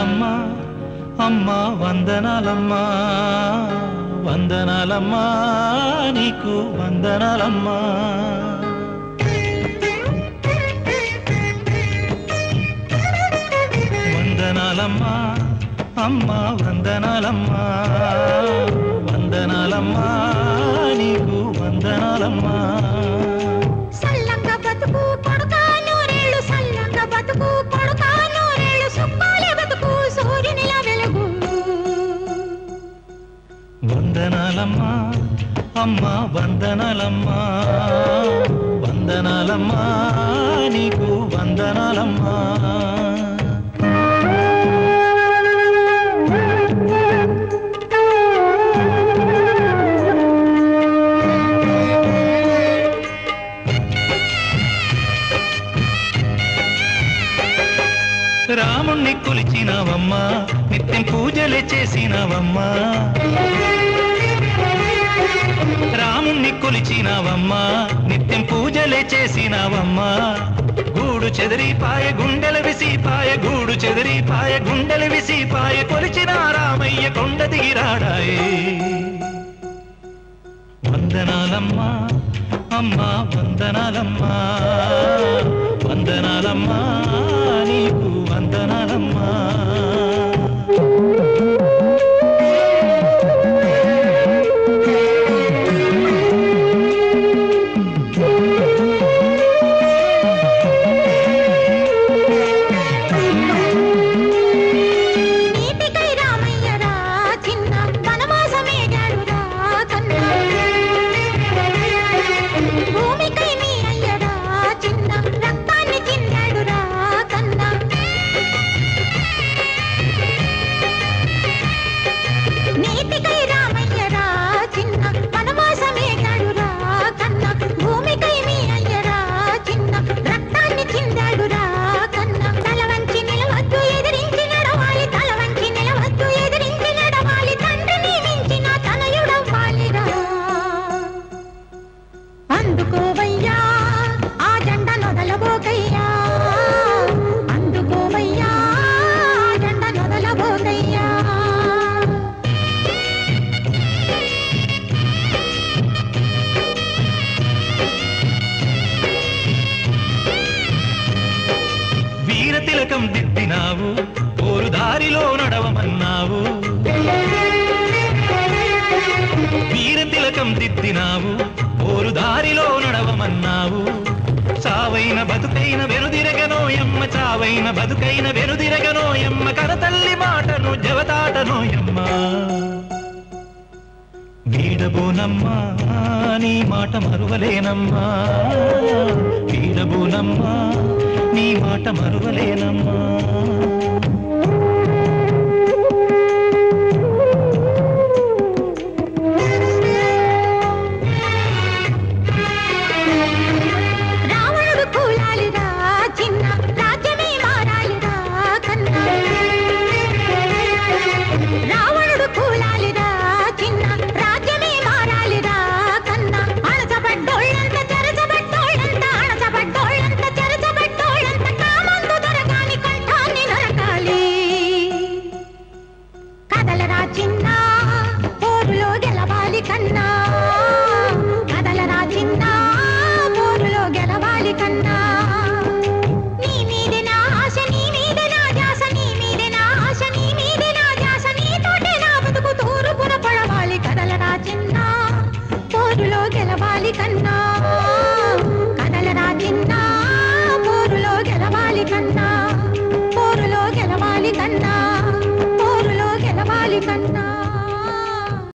వందనాలమ్మా అమ్మా వందనాలమ్మా వందనాలమ్మా నీకు వందనాలమ్మా వందనాలమ్మా అమ్మా వందనాలమ్మా వందనాలమ్మా నీకు వందనాలమ్మా సల్లంగా బతుకు కొడుకా నూరేళ్ళు సల్లంగా బతుకు కొడుకా నూరేళ్ళు సుప్పాలే బతుకు సూర్యునిలా వెలుగు వందనాలమ్మా అమ్మా వందనాలమ్మా వందనాలమ్మా నీకు వందనాలమ్మా రాముణ్ణి కొలిచినవమ్మా నిత్యం పూజలే చేసినవమ్మా రాముణ్ణి కొలిచినవమ్మా నిత్యం పూజలే చేసినవమ్మా గూడు చెదిరిపాయ గుండెల విసిపాయ గూడు చెదిరిపాయ గుండెల విసిపాయ కొలిచిన రామయ్య కొండ దిగిరాడాయే వందనాలమ్మా అమ్మా వందనాలమ్మా వందనాలమ్మా నీకు వందనాలమ్మా నీతికై రామయ్య రా చిన్న వనవాసమేగాడు రా కన్నా భూమికై నీ అయ్యడా చిన్న రక్తాన్ని చిందాడు రా కన్నా నీతికై రామయ్య రా చిన్న వనవాసమేగాడు రా కన్నా భూమికై నీ అయ్యరా చిన్న రక్తాన్ని చిందాడు రా కన్నా తల వంచి నిలవద్దు ఎదిరించి నడవాలి తల వంచి నిలవద్దు ఎదిరించి నడవాలి తండ్రిని మించిన తనయుడవ్వాలిరా అందుకోవయ్యా ఆ జెండ నొదలబోకయ్యా అందుకోవయ్యా ఆ జెండ నొదలబోకయ్యా వీర తిలకం దిద్దినావు పోరు దారిలో నడవమన్నావు వీర తిలకం దిద్దినావు పోరు దారిలో నడవమన్నావు చావైన బతుకైన వెనుదిరగనోయమ్మ చావైన బతుకైన వెనుదిరగనోయమ్మ కరతల్లి మాటను జవతాటనోయమ్మ వీడబోనమ్మా నీ మాట మరువలేనమ్మా వీడబోనమ్మా నీ మాట మరువలేనమ్మా